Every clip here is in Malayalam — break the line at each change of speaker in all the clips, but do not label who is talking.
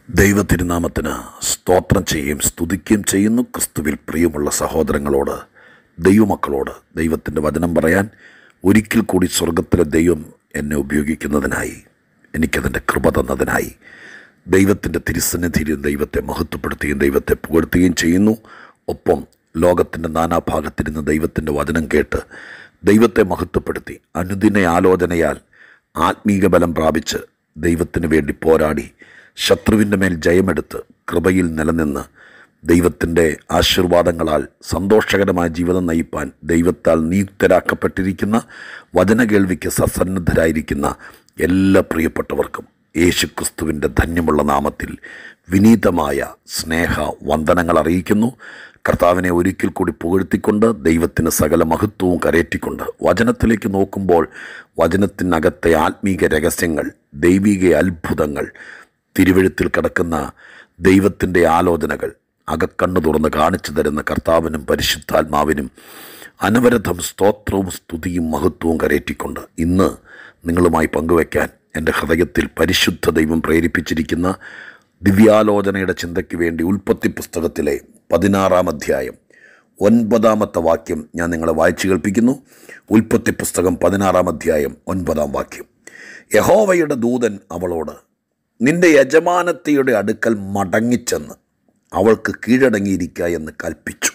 ദൈവത്തിരുനാമത്തിന് സ്തോത്രം ചെയ്യുകയും സ്തുതിക്കുകയും ചെയ്യുന്നു ക്രിസ്തുവിൽ പ്രിയമുള്ള സഹോദരങ്ങളോട് ദൈവമക്കളോട് ദൈവത്തിൻ്റെ വചനം പറയാൻ ഒരിക്കൽ കൂടി സ്വർഗത്തിലെ ദൈവം എന്നെ ഉപയോഗിക്കുന്നതിനായി എനിക്കതിൻ്റെ കൃപ തന്നതിനായി ദൈവത്തിൻ്റെ തിരുസന്നിധിയിൽ ദൈവത്തെ മഹത്വപ്പെടുത്തുകയും ദൈവത്തെ പുകഴ്ത്തുകയും ചെയ്യുന്നു ഒപ്പം ലോകത്തിൻ്റെ നാനാഭാഗത്തിരുന്ന് ദൈവത്തിൻ്റെ വചനം കേട്ട് ദൈവത്തെ മഹത്വപ്പെടുത്തി അനുദിന ആലോചനയാൽ ആത്മീക ബലം പ്രാപിച്ച് ദൈവത്തിന് വേണ്ടി പോരാടി ശത്രുവിൻ്റെ മേൽ ജയമെടുത്ത് കൃപയിൽ നിലനിന്ന് ദൈവത്തിൻ്റെ ആശീർവാദങ്ങളാൽ സന്തോഷകരമായ ജീവിതം നയിപ്പാൻ ദൈവത്താൽ നിയുക്തരാക്കപ്പെട്ടിരിക്കുന്ന വചനകേൾവിക്ക് സസന്നദ്ധരായിരിക്കുന്ന എല്ലാ പ്രിയപ്പെട്ടവർക്കും യേശുക്രിസ്തുവിൻ്റെ ധന്യമുള്ള നാമത്തിൽ വിനീതമായ സ്നേഹ വന്ദനങ്ങൾ അറിയിക്കുന്നു കർത്താവിനെ ഒരിക്കൽ കൂടി പുകഴ്ത്തിക്കൊണ്ട് ദൈവത്തിന് സകല മഹത്വവും കരയറ്റിക്കൊണ്ട് വചനത്തിലേക്ക് നോക്കുമ്പോൾ വചനത്തിനകത്തെ ആത്മീക രഹസ്യങ്ങൾ ദൈവിക അത്ഭുതങ്ങൾ തിരുവഴുത്തിൽ കിടക്കുന്ന ദൈവത്തിൻ്റെ ആലോചനകൾ അകക്കണ്ണു തുറന്ന് കാണിച്ചു തരുന്ന കർത്താവിനും പരിശുദ്ധാത്മാവിനും അനവരതം സ്തോത്രവും സ്തുതിയും മഹത്വവും കരയറ്റിക്കൊണ്ട് ഇന്ന് നിങ്ങളുമായി പങ്കുവയ്ക്കാൻ എൻ്റെ ഹൃദയത്തിൽ പരിശുദ്ധ ദൈവം പ്രേരിപ്പിച്ചിരിക്കുന്ന ദിവ്യാലോചനയുടെ ചിന്തയ്ക്ക് വേണ്ടി ഉൽപ്പത്തി പുസ്തകത്തിലെ പതിനാറാം അധ്യായം ഒൻപതാമത്തെ വാക്യം ഞാൻ നിങ്ങളെ വായിച്ചു കേൾപ്പിക്കുന്നു ഉൽപ്പത്തി പുസ്തകം പതിനാറാം അധ്യായം ഒൻപതാം വാക്യം യഹോവയുടെ ദൂതൻ അവളോട് നിന്റെ യജമാനത്തിയുടെ അടുക്കൽ മടങ്ങിച്ചെന്ന് അവൾക്ക് കീഴടങ്ങിയിരിക്കുക എന്ന് കൽപ്പിച്ചു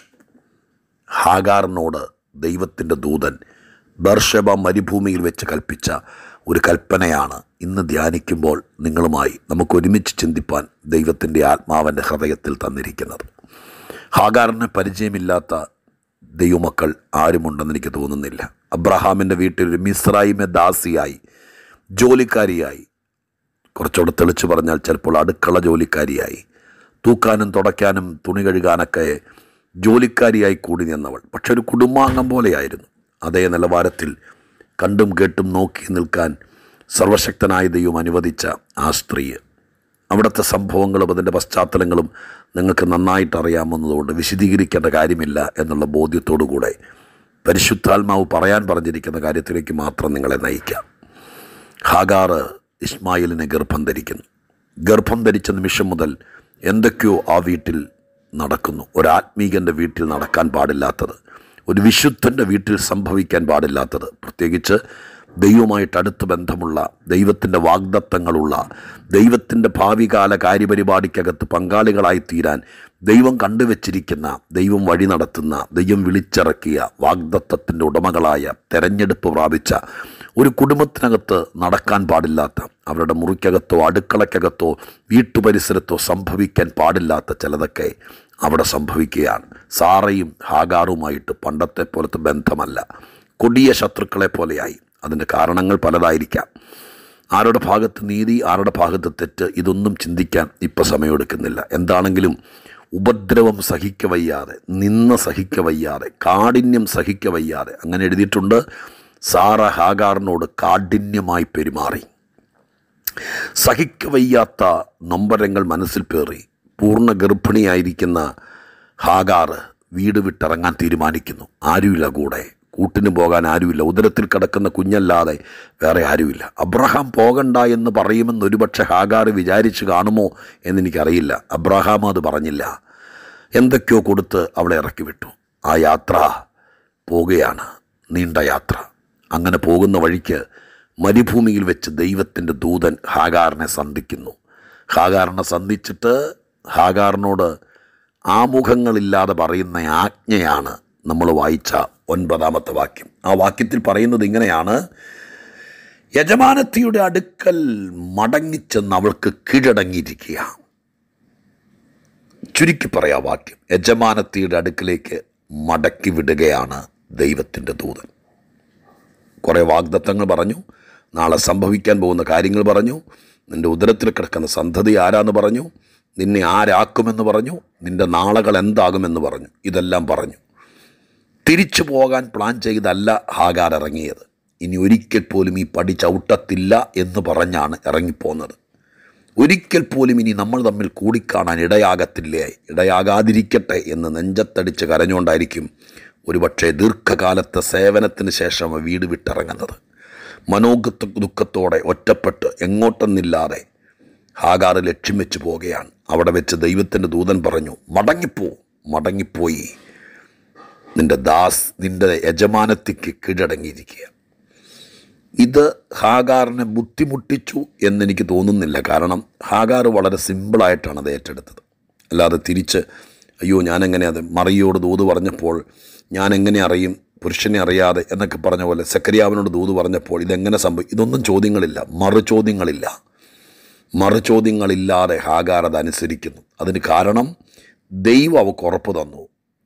ഹാഗാറിനോട് ദൈവത്തിൻ്റെ ദൂതൻ ബർഷബ മരുഭൂമിയിൽ വെച്ച് കൽപ്പിച്ച ഒരു കൽപ്പനയാണ് ഇന്ന് ധ്യാനിക്കുമ്പോൾ നിങ്ങളുമായി നമുക്ക് ഒരുമിച്ച് ചിന്തിപ്പാൻ ദൈവത്തിൻ്റെ ആത്മാവൻ്റെ ഹൃദയത്തിൽ തന്നിരിക്കുന്നത് ഹാഗാറിന് പരിചയമില്ലാത്ത ദൈവമക്കൾ ആരുമുണ്ടെന്ന് എനിക്ക് തോന്നുന്നില്ല അബ്രഹാമിൻ്റെ വീട്ടിൽ ഒരു മിസ്രൈമെ ദാസിയായി ജോലിക്കാരിയായി കുറച്ചുകൂടെ തെളിച്ച് പറഞ്ഞാൽ ചിലപ്പോൾ അടുക്കള ജോലിക്കാരിയായി തൂക്കാനും തുടയ്ക്കാനും തുണി കഴുകാനൊക്കെ ജോലിക്കാരിയായി കൂടി നിന്നവൾ പക്ഷെ ഒരു കുടുംബാംഗം പോലെയായിരുന്നു അതേ നിലവാരത്തിൽ കണ്ടും കേട്ടും നോക്കി നിൽക്കാൻ സർവശക്തനായ ദൈവം അനുവദിച്ച ആ സ്ത്രീ അവിടുത്തെ സംഭവങ്ങളും അതിൻ്റെ പശ്ചാത്തലങ്ങളും നിങ്ങൾക്ക് നന്നായിട്ട് അറിയാമെന്നതുകൊണ്ട് വിശദീകരിക്കേണ്ട കാര്യമില്ല എന്നുള്ള ബോധ്യത്തോടു കൂടെ പരിശുദ്ധാത്മാവ് പറയാൻ പറഞ്ഞിരിക്കുന്ന കാര്യത്തിലേക്ക് മാത്രം നിങ്ങളെ നയിക്കാം ഹാഗാറ് ഇസ്മായിലിനെ ഗർഭം ധരിക്കുന്നു ഗർഭം ധരിച്ച നിമിഷം മുതൽ എന്തൊക്കെയോ ആ വീട്ടിൽ നടക്കുന്നു ഒരു ആത്മീകൻ്റെ വീട്ടിൽ നടക്കാൻ പാടില്ലാത്തത് ഒരു വിശുദ്ധൻ്റെ വീട്ടിൽ സംഭവിക്കാൻ പാടില്ലാത്തത് പ്രത്യേകിച്ച് ദൈവമായിട്ട് അടുത്ത് ബന്ധമുള്ള ദൈവത്തിൻ്റെ വാഗ്ദത്തങ്ങളുള്ള ദൈവത്തിൻ്റെ ഭാവികാല കാര്യപരിപാടിക്കകത്ത് പങ്കാളികളായി തീരാൻ ദൈവം കണ്ടുവച്ചിരിക്കുന്ന ദൈവം വഴി നടത്തുന്ന ദൈവം വിളിച്ചിറക്കിയ വാഗ്ദത്തത്തിൻ്റെ ഉടമകളായ തെരഞ്ഞെടുപ്പ് പ്രാപിച്ച ഒരു കുടുംബത്തിനകത്ത് നടക്കാൻ പാടില്ലാത്ത അവരുടെ മുറിക്കകത്തോ അടുക്കളക്കകത്തോ വീട്ടുപരിസരത്തോ സംഭവിക്കാൻ പാടില്ലാത്ത ചിലതൊക്കെ അവിടെ സംഭവിക്കുകയാണ് സാറയും ഹാഗാറുമായിട്ട് പണ്ടത്തെ പോലത്തെ ബന്ധമല്ല കൊടിയ ശത്രുക്കളെ പോലെയായി അതിൻ്റെ കാരണങ്ങൾ പലതായിരിക്കാം ആരുടെ ഭാഗത്ത് നീതി ആരുടെ ഭാഗത്ത് തെറ്റ് ഇതൊന്നും ചിന്തിക്കാൻ ഇപ്പം സമയമെടുക്കുന്നില്ല എന്താണെങ്കിലും ഉപദ്രവം സഹിക്കവയ്യാതെ നിന്ന സഹിക്കവയ്യാതെ കാഠിന്യം സഹിക്കവയ്യാതെ അങ്ങനെ എഴുതിയിട്ടുണ്ട് സാറ ഹാഗാറിനോട് കാഠിന്യമായി പെരുമാറി സഹിക്കവയ്യാത്ത നൊമ്പരങ്ങൾ മനസ്സിൽ പേറി പൂർണ്ണ ഗർഭിണിയായിരിക്കുന്ന ഹാഗാറ് വീട് വിട്ടിറങ്ങാൻ തീരുമാനിക്കുന്നു ആരുമില്ല കൂടെ കൂട്ടിന് പോകാൻ ആരുമില്ല ഉദരത്തിൽ കിടക്കുന്ന കുഞ്ഞല്ലാതെ വേറെ ആരുമില്ല അബ്രഹാം പോകണ്ട എന്ന് പറയുമെന്ന് ഒരുപക്ഷെ ഹാഗാർ വിചാരിച്ച് കാണുമോ എന്നെനിക്കറിയില്ല അബ്രഹാം അത് പറഞ്ഞില്ല എന്തൊക്കെയോ കൊടുത്ത് അവളെ ഇറക്കി വിട്ടു ആ യാത്ര പോകുകയാണ് നീണ്ട യാത്ര അങ്ങനെ പോകുന്ന വഴിക്ക് മരുഭൂമിയിൽ വെച്ച് ദൈവത്തിൻ്റെ ദൂതൻ ഹാഗാറിനെ സന്ധിക്കുന്നു ഹാഗാറിനെ സന്ധിച്ചിട്ട് ഹാഗാറിനോട് ആമുഖങ്ങളില്ലാതെ പറയുന്ന ആജ്ഞയാണ് നമ്മൾ വായിച്ച ഒൻപതാമത്തെ വാക്യം ആ വാക്യത്തിൽ പറയുന്നത് ഇങ്ങനെയാണ് യജമാനത്തിയുടെ അടുക്കൽ മടങ്ങിച്ചെന്ന് അവൾക്ക് കീഴടങ്ങിയിരിക്കുക ചുരുക്കി പറയാ വാക്യം യജമാനത്തിയുടെ അടുക്കലേക്ക് മടക്കി വിടുകയാണ് ദൈവത്തിൻ്റെ ദൂതൻ കുറേ വാഗ്ദത്തങ്ങൾ പറഞ്ഞു നാളെ സംഭവിക്കാൻ പോകുന്ന കാര്യങ്ങൾ പറഞ്ഞു നിൻ്റെ ഉദരത്തിൽ കിടക്കുന്ന സന്ധതി ആരാന്ന് പറഞ്ഞു നിന്നെ ആരാക്കുമെന്ന് പറഞ്ഞു നിൻ്റെ നാളകൾ എന്താകുമെന്ന് പറഞ്ഞു ഇതെല്ലാം പറഞ്ഞു തിരിച്ചു പോകാൻ പ്ലാൻ ചെയ്തല്ല ഹാഗാർ ഇറങ്ങിയത് ഇനി ഒരിക്കൽ പോലും ഈ പടി ചവിട്ടത്തില്ല എന്ന് പറഞ്ഞാണ് ഇറങ്ങിപ്പോന്നത് ഒരിക്കൽ പോലും ഇനി നമ്മൾ തമ്മിൽ കൂടിക്കാണാൻ ഇടയാകത്തില്ലേ ഇടയാകാതിരിക്കട്ടെ എന്ന് നെഞ്ചത്തടിച്ച് കരഞ്ഞുകൊണ്ടായിരിക്കും ഒരുപക്ഷെ ദീർഘകാലത്തെ സേവനത്തിന് ശേഷം വീട് വിട്ടിറങ്ങുന്നത് മനോഗ ദുഃഖത്തോടെ ഒറ്റപ്പെട്ട് എങ്ങോട്ടെന്നില്ലാതെ ഹാഗാർ ലക്ഷ്യം വെച്ച് പോവുകയാണ് അവിടെ വെച്ച് ദൈവത്തിൻ്റെ ദൂതൻ പറഞ്ഞു മടങ്ങിപ്പോ മടങ്ങിപ്പോയി നിന്റെ ദാസ് നിന്റെ യജമാനത്തിക്ക് കീഴടങ്ങിയിരിക്കുക ഇത് ഹാഗാറിനെ ബുദ്ധിമുട്ടിച്ചു എന്നെനിക്ക് തോന്നുന്നില്ല കാരണം ഹാഗാർ വളരെ സിമ്പിളായിട്ടാണ് അത് ഏറ്റെടുത്തത് അല്ലാതെ തിരിച്ച് അയ്യോ ഞാനെങ്ങനെ അത് മറിയോട് ദൂത് പറഞ്ഞപ്പോൾ ഞാൻ എങ്ങനെ അറിയും പുരുഷനെ അറിയാതെ എന്നൊക്കെ പറഞ്ഞ പോലെ സെക്കരിയാവിനോട് ദൂത് പറഞ്ഞപ്പോൾ ഇതെങ്ങനെ സംഭവിക്കും ഇതൊന്നും ചോദ്യങ്ങളില്ല മറു ചോദ്യങ്ങളില്ല മറു ചോദ്യങ്ങളില്ലാതെ ഹാഗാർ അത് അനുസരിക്കുന്നു അതിന് കാരണം ദൈവം അവൾക്ക് ഉറപ്പ് തന്നു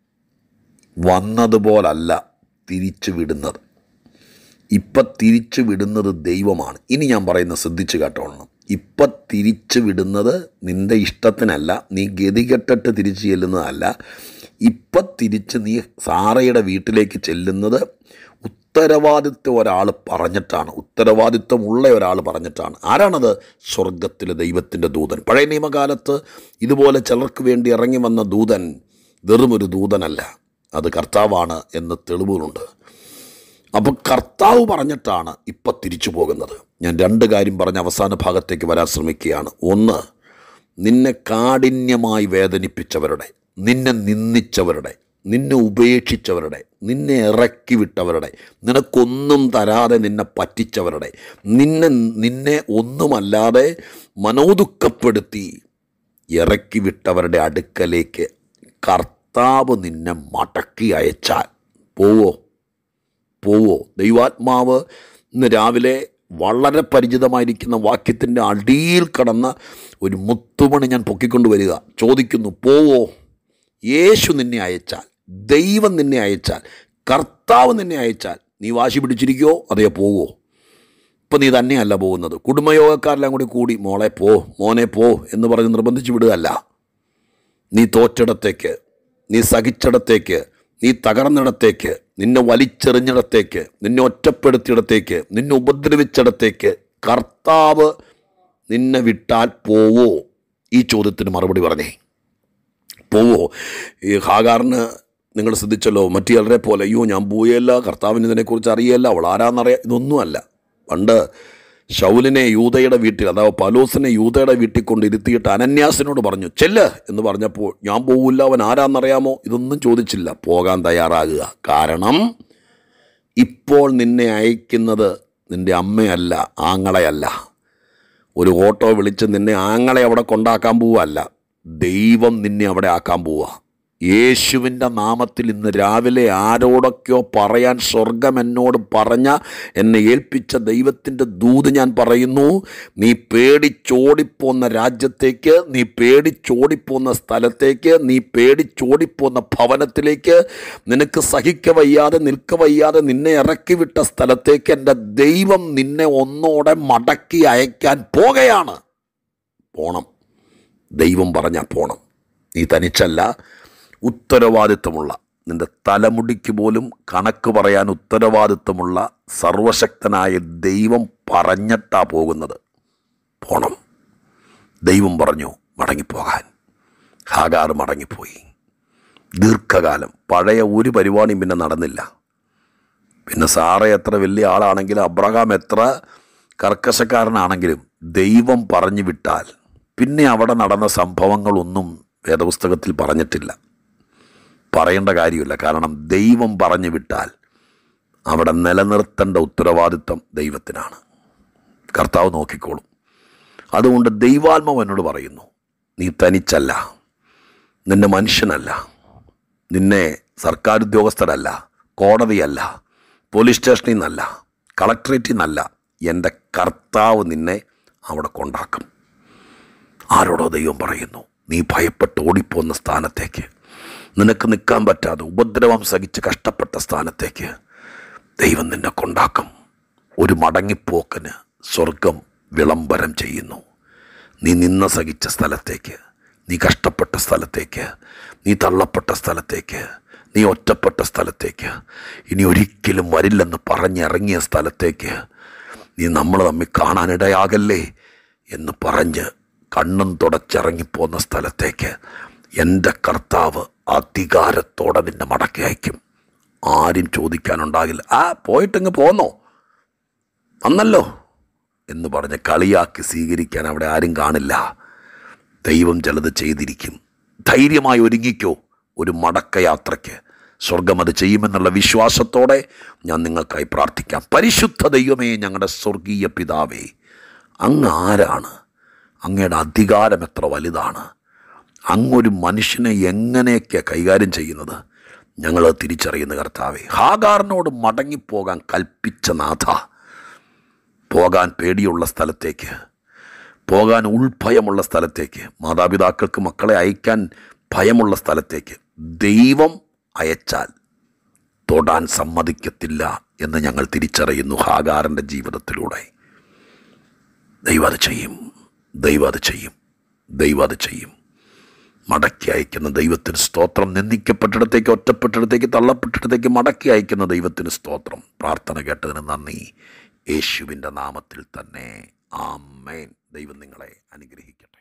വന്നതുപോലല്ല തിരിച്ചു വിടുന്നത് ഇപ്പം തിരിച്ചു വിടുന്നത് ദൈവമാണ് ഇനി ഞാൻ പറയുന്ന ശ്രദ്ധിച്ച് കേട്ടോളണം ഇപ്പം തിരിച്ചു വിടുന്നത് നിൻ്റെ ഇഷ്ടത്തിനല്ല നീ ഗതികെട്ടിട്ട് തിരിച്ചു ചെല്ലുന്നതല്ല ഇപ്പം തിരിച്ച് നീ സാറയുടെ വീട്ടിലേക്ക് ചെല്ലുന്നത് ഉത്തരവാദിത്വം ഒരാൾ പറഞ്ഞിട്ടാണ് ഉത്തരവാദിത്വമുള്ള ഒരാൾ പറഞ്ഞിട്ടാണ് ആരാണത് സ്വർഗത്തിലെ ദൈവത്തിൻ്റെ ദൂതൻ പഴയ നിയമകാലത്ത് ഇതുപോലെ ചിലർക്ക് വേണ്ടി ഇറങ്ങി വന്ന ദൂതൻ വെറുമൊരു ദൂതനല്ല അത് കർത്താവാണ് എന്ന് തെളിവുകളുണ്ട് അപ്പോൾ കർത്താവ് പറഞ്ഞിട്ടാണ് ഇപ്പം തിരിച്ചു പോകുന്നത് ഞാൻ രണ്ട് കാര്യം പറഞ്ഞ് അവസാന ഭാഗത്തേക്ക് വരാൻ ശ്രമിക്കുകയാണ് ഒന്ന് നിന്നെ കാഠിന്യമായി വേദനിപ്പിച്ചവരുടെ നിന്നെ നിന്ദിച്ചവരുടെ നിന്നെ ഉപേക്ഷിച്ചവരുടെ നിന്നെ ഇറക്കി വിട്ടവരുടെ നിനക്കൊന്നും തരാതെ നിന്നെ പറ്റിച്ചവരുടെ നിന്നെ നിന്നെ ഒന്നുമല്ലാതെ മനോദുഃഖപ്പെടുത്തി ഇറക്കി വിട്ടവരുടെ അടുക്കലേക്ക് കർത്താവ് നിന്നെ മടക്കി അയച്ചാൽ പോവോ പോവോ ദൈവാത്മാവ് ഇന്ന് രാവിലെ വളരെ പരിചിതമായിരിക്കുന്ന വാക്യത്തിൻ്റെ അടിയിൽ കടന്ന ഒരു മുത്തുമണി ഞാൻ പൊക്കിക്കൊണ്ട് വരിക ചോദിക്കുന്നു പോവോ യേശു നിന്നെ അയച്ചാൽ ദൈവം നിന്നെ അയച്ചാൽ കർത്താവ് നിന്നെ അയച്ചാൽ നീ വാശി പിടിച്ചിരിക്കുമോ അതേ പോവോ ഇപ്പം നീ തന്നെയല്ല പോകുന്നത് കുടുംബയോഗക്കാരെല്ലാം കൂടി കൂടി മോളെ പോ മോനെ പോ എന്ന് പറഞ്ഞ് നിർബന്ധിച്ച് വിടുകയല്ല നീ തോറ്റിടത്തേക്ക് നീ സഹിച്ചിടത്തേക്ക് നീ തകർന്നിടത്തേക്ക് നിന്നെ വലിച്ചെറിഞ്ഞിടത്തേക്ക് നിന്നെ ഒറ്റപ്പെടുത്തിയിടത്തേക്ക് നിന്നെ ഉപദ്രവിച്ചിടത്തേക്ക് കർത്താവ് നിന്നെ വിട്ടാൽ പോവോ ഈ ചോദ്യത്തിന് മറുപടി പറഞ്ഞേ പോവോ ഈ ഹാഗാറിന് നിങ്ങൾ ശ്രദ്ധിച്ചല്ലോ മറ്റു ചിലരെ പോലെ അയ്യോ ഞാൻ പോയല്ല കർത്താവിന് ഇതിനെക്കുറിച്ച് അറിയല്ല അവൾ ആരാന്നറിയാം ഇതൊന്നുമല്ല പണ്ട് ഷൗലിനെ യൂതയുടെ വീട്ടിൽ അഥവാ പലോസിനെ യൂതയുടെ വീട്ടിൽ കൊണ്ട് ഇരുത്തിയിട്ട് അനന്യാസിനോട് പറഞ്ഞു ചെല്ല് എന്ന് പറഞ്ഞപ്പോൾ ഞാൻ പോവില്ല അവൻ ആരാന്നറിയാമോ ഇതൊന്നും ചോദിച്ചില്ല പോകാൻ തയ്യാറാകുക കാരണം ഇപ്പോൾ നിന്നെ അയക്കുന്നത് നിൻ്റെ അമ്മയല്ല ആങ്ങളയല്ല ഒരു ഓട്ടോ വിളിച്ച് നിന്നെ ആങ്ങളെ അവിടെ കൊണ്ടാക്കാൻ പോവല്ല ദൈവം നിന്നെ അവിടെ ആക്കാൻ പോവുക യേശുവിൻ്റെ നാമത്തിൽ ഇന്ന് രാവിലെ ആരോടൊക്കെയോ പറയാൻ സ്വർഗം എന്നോട് പറഞ്ഞ എന്നെ ഏൽപ്പിച്ച ദൈവത്തിൻ്റെ ദൂത് ഞാൻ പറയുന്നു നീ പേടിച്ചോടിപ്പോന്ന രാജ്യത്തേക്ക് നീ പേടിച്ചോടിപ്പോന്ന സ്ഥലത്തേക്ക് നീ പേടിച്ചോടിപ്പോന്ന ഭവനത്തിലേക്ക് നിനക്ക് സഹിക്ക വയ്യാതെ നിൽക്ക വയ്യാതെ നിന്നെ ഇറക്കി വിട്ട സ്ഥലത്തേക്ക് എൻ്റെ ദൈവം നിന്നെ ഒന്നോടെ മടക്കി അയക്കാൻ പോകുകയാണ് പോണം ദൈവം പറഞ്ഞാൽ പോണം നീ തനിച്ചല്ല ഉത്തരവാദിത്വമുള്ള നിന്റെ തലമുടിക്ക് പോലും കണക്ക് പറയാൻ ഉത്തരവാദിത്വമുള്ള സർവശക്തനായ ദൈവം പറഞ്ഞിട്ടാ പോകുന്നത് പോണം ദൈവം പറഞ്ഞു മടങ്ങിപ്പോകാൻ ഹാഗാർ മടങ്ങിപ്പോയി ദീർഘകാലം പഴയ ഒരു പരിപാടിയും പിന്നെ നടന്നില്ല പിന്നെ സാറ എത്ര വലിയ ആളാണെങ്കിലും അബ്രഹാം എത്ര കർക്കശക്കാരനാണെങ്കിലും ദൈവം പറഞ്ഞു വിട്ടാൽ പിന്നെ അവിടെ നടന്ന സംഭവങ്ങളൊന്നും വേദപുസ്തകത്തിൽ പറഞ്ഞിട്ടില്ല പറയേണ്ട കാര്യമില്ല കാരണം ദൈവം പറഞ്ഞു വിട്ടാൽ അവിടെ നിലനിർത്തേണ്ട ഉത്തരവാദിത്വം ദൈവത്തിനാണ് കർത്താവ് നോക്കിക്കോളും അതുകൊണ്ട് ദൈവാത്മാവ് എന്നോട് പറയുന്നു നീ തനിച്ചല്ല നിന്നെ മനുഷ്യനല്ല നിന്നെ സർക്കാർ ഉദ്യോഗസ്ഥരല്ല കോടതിയല്ല പോലീസ് സ്റ്റേഷനിൽ നിന്നല്ല കളക്ട്രേറ്റിൽ നിന്നല്ല എൻ്റെ കർത്താവ് നിന്നെ അവിടെ കൊണ്ടാക്കും ആരോടോ ദൈവം പറയുന്നു നീ ഭയപ്പെട്ട് ഓടിപ്പോന്ന സ്ഥാനത്തേക്ക് നിനക്ക് നിൽക്കാൻ പറ്റാതെ ഉപദ്രവം സഹിച്ച് കഷ്ടപ്പെട്ട സ്ഥാനത്തേക്ക് ദൈവം നിന്നെ കൊണ്ടാക്കും ഒരു മടങ്ങിപ്പോക്കിന് സ്വർഗം വിളംബരം ചെയ്യുന്നു നീ നിന്ന സഹിച്ച സ്ഥലത്തേക്ക് നീ കഷ്ടപ്പെട്ട സ്ഥലത്തേക്ക് നീ തള്ളപ്പെട്ട സ്ഥലത്തേക്ക് നീ ഒറ്റപ്പെട്ട സ്ഥലത്തേക്ക് ഇനി ഒരിക്കലും വരില്ലെന്ന് പറഞ്ഞിറങ്ങിയ സ്ഥലത്തേക്ക് നീ നമ്മൾ തമ്മിൽ കാണാനിടയാകല്ലേ എന്ന് പറഞ്ഞ് കണ്ണും തുടച്ചിറങ്ങിപ്പോന്ന സ്ഥലത്തേക്ക് എൻ്റെ കർത്താവ് അധികാരത്തോടെ നിന്നെ മടക്കി അയക്കും ആരും ചോദിക്കാനുണ്ടാകില്ല ആ പോയിട്ടങ്ങ് പോന്നോ വന്നല്ലോ എന്ന് പറഞ്ഞ് കളിയാക്കി സ്വീകരിക്കാൻ അവിടെ ആരും കാണില്ല ദൈവം ചിലത് ചെയ്തിരിക്കും ധൈര്യമായി ഒരുങ്ങിക്കോ ഒരു മടക്കയാത്രയ്ക്ക് സ്വർഗം അത് ചെയ്യുമെന്നുള്ള വിശ്വാസത്തോടെ ഞാൻ നിങ്ങൾക്കായി പ്രാർത്ഥിക്കാം പരിശുദ്ധ ദൈവമേ ഞങ്ങളുടെ സ്വർഗീയ പിതാവേ അങ്ങ് ആരാണ് അങ്ങയുടെ അധികാരം എത്ര വലുതാണ് അങ്ങൊരു മനുഷ്യനെ എങ്ങനെയൊക്കെ കൈകാര്യം ചെയ്യുന്നത് ഞങ്ങൾ തിരിച്ചറിയുന്ന കർത്താവേ ഹാഗാറിനോട് മടങ്ങിപ്പോകാൻ കൽപ്പിച്ച നാഥ പോകാൻ പേടിയുള്ള സ്ഥലത്തേക്ക് പോകാൻ ഉൾഭയമുള്ള സ്ഥലത്തേക്ക് മാതാപിതാക്കൾക്ക് മക്കളെ അയക്കാൻ ഭയമുള്ള സ്ഥലത്തേക്ക് ദൈവം അയച്ചാൽ തൊടാൻ സമ്മതിക്കത്തില്ല എന്ന് ഞങ്ങൾ തിരിച്ചറിയുന്നു ഹാഗാറിൻ്റെ ജീവിതത്തിലൂടെ ദൈവം അത് ചെയ്യും ദൈവം അത് ചെയ്യും ദൈവം അത് ചെയ്യും മടക്കി അയക്കുന്ന ദൈവത്തിന് സ്തോത്രം നിന്ദിക്കപ്പെട്ടിടത്തേക്ക് ഒറ്റപ്പെട്ടിടത്തേക്ക് തള്ളപ്പെട്ടിടത്തേക്ക് മടക്കി അയക്കുന്ന ദൈവത്തിന് സ്തോത്രം പ്രാർത്ഥന കേട്ടതിന് നന്ദി യേശുവിൻ്റെ നാമത്തിൽ തന്നെ ആമേൻ ദൈവം നിങ്ങളെ അനുഗ്രഹിക്കട്ടെ